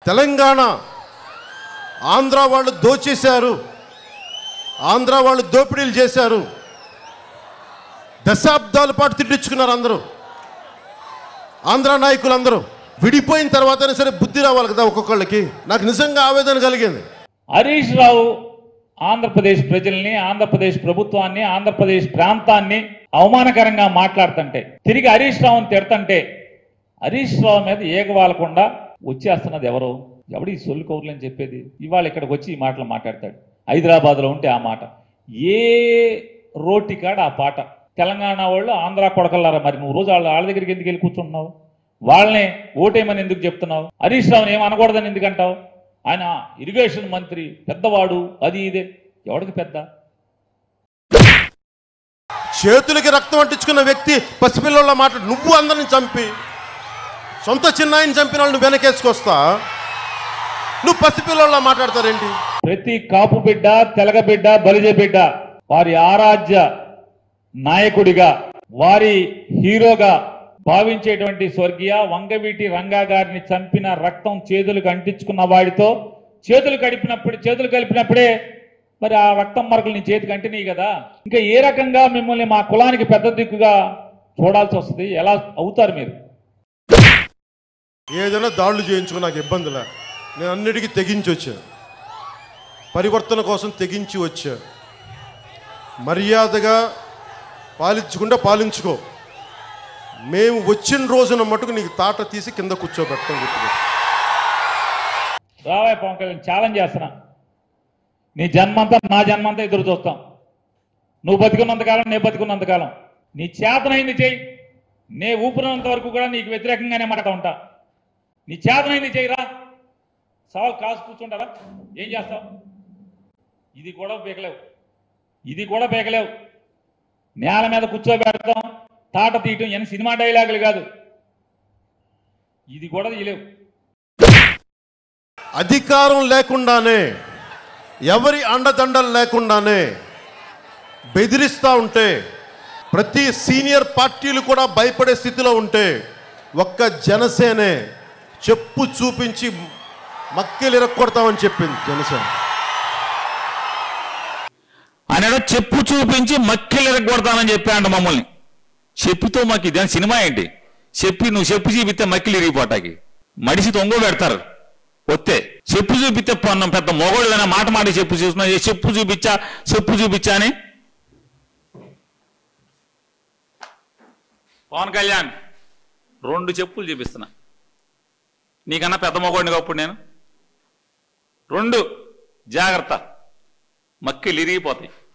తెలంగాణ ఆంధ్ర వాళ్ళు దోచేశారు ఆంధ్ర వాళ్ళు దోపిడీలు చేశారు దశాబ్దాల పాటు తిట్టించుకున్నారు అందరూ ఆంధ్ర నాయకులందరూ విడిపోయిన తర్వాతనే సరే బుద్ధి రావాలి కదా ఒక్కొక్కళ్ళకి నాకు నిజంగా ఆవేదన కలిగింది హరీష్ రావు ఆంధ్రప్రదేశ్ ప్రజల్ని ఆంధ్రప్రదేశ్ ప్రభుత్వాన్ని ఆంధ్రప్రదేశ్ ప్రాంతాన్ని అవమానకరంగా మాట్లాడుతుంటే తిరిగి హరీష్ రావుని తిడతంటే హరీష్ రావు మీద ఏగవాలకుండా వచ్చేస్తున్నది ఎవరు ఎవడు ఈ సొల్లు కౌరులు అని చెప్పేది ఇవాళ ఇక్కడికి వచ్చి ఈ మాటలు మాట్లాడతాడు హైదరాబాద్లో ఉంటే ఆ మాట ఏ రోటి కాడ ఆ పాట తెలంగాణ వాళ్ళు ఆంధ్ర కొడకల్లారా మరి నువ్వు రోజు వాళ్ళ వాళ్ళ దగ్గరికి ఎందుకు వెళ్ళి కూర్చుంటున్నావు వాళ్ళని ఓటేయమని ఎందుకు చెప్తున్నావు హరీష్ రావుని ఏం అనకూడదని ఎందుకు అంటావు ఆయన ఇరిగేషన్ మంత్రి పెద్దవాడు అది ఇదే ఎవడికి పెద్ద చేతులకి రక్తం అంటించుకున్న వ్యక్తి పసిపిల్లల మాట నువ్వు అందరిని చంపి సొంత చిన్నాయిని చంపిన వాళ్ళు నువ్వు వెనకేసుకొస్తా నువ్వు పసిపిల్లల మాట్లాడతారేంటి ప్రతి కాపు బిడ్డ తెలగ బిడ్డ బలిజ బిడ్డ వారి ఆరాధ్య నాయకుడిగా వారి హీరోగా భావించేటువంటి స్వర్గీయ వంగవీటి రంగా గారిని చంపిన రక్తం చేతులకు అంటించుకున్న వాడితో చేతులు కడిపినప్పుడు చేతులు కలిపినప్పుడే మరి ఆ రక్తం మరకలు నీ చేతికి అంటినాయి కదా ఇంకా ఏ రకంగా మిమ్మల్ని మా కులానికి పెద్ద దిక్కుగా చూడాల్సి వస్తుంది ఎలా అవుతారు మీరు ఏదైనా దాడులు చేయించుకో నాకు ఇబ్బందిలే నేను అన్నిటికీ తెగించి వచ్చా పరివర్తన కోసం తెగించి వచ్చా మర్యాదగా పాలించకుండా పాలించుకో మేము వచ్చిన రోజున మటుకు నీకు తాట తీసి కింద కూర్చోబెడతాం గుర్తుపెట్టుకో. రావాయ్ పవన్ కళ్యాణ్ ఛాలెంజ్ చేస్తున్నా నీ జన్మంతా నా జన్మంతా ఎదురు చూస్తాం నువ్వు బతికున్నంతకాలం నేను బతికున్నంతకాలం నీ చేతనైంది చేయి నే ఊపిరినంత వరకు కూడా నీకు వ్యతిరేకంగానే మాట ఉంటా నీ చేతనైంది చేయిరా సవాల్ కాసు కూర్చుంటారా ఏం చేస్తావు ఇది కూడా పీకలేవు ఇది కూడా పీకలేవు నేల మీద కూర్చోబెడతాం తాట తీయటం ఎన్ని సినిమా డైలాగులు కాదు ఇది కూడా తీయలేవు అధికారం లేకుండానే ఎవరి అండదండలు లేకుండానే బెదిరిస్తూ ఉంటే ప్రతి సీనియర్ పార్టీలు కూడా భయపడే స్థితిలో ఉంటే ఒక్క జనసేనే చెప్పు చూపించి మక్కెలు ఇరక్కొడతామని చెప్పింది జనసేన ఆయన చెప్పు చూపించి మక్కిలు ఎరగొడతానని చెప్పాడు మమ్మల్ని చెప్పుతో మాకు ఇదే సినిమా ఏంటి చెప్పి నువ్వు చెప్పు చూపిస్తే మక్కిలు ఇరిగిపోటాకి మడిసి తొంగ పెడతారు వస్తే చెప్పు చూపిస్తే పొన్నం పెద్ద మొగోళ్ళైనా మాట మాట చెప్పు చూసినా ఏ చెప్పు చూపించా చెప్పు చూపించా అని పవన్ కళ్యాణ్ రెండు చెప్పులు చూపిస్తున్నా నీకన్నా పెద్ద మొగోడిని అప్పుడు నేను రెండు జాగ్రత్త మక్కిలు ఇరిగిపోతాయి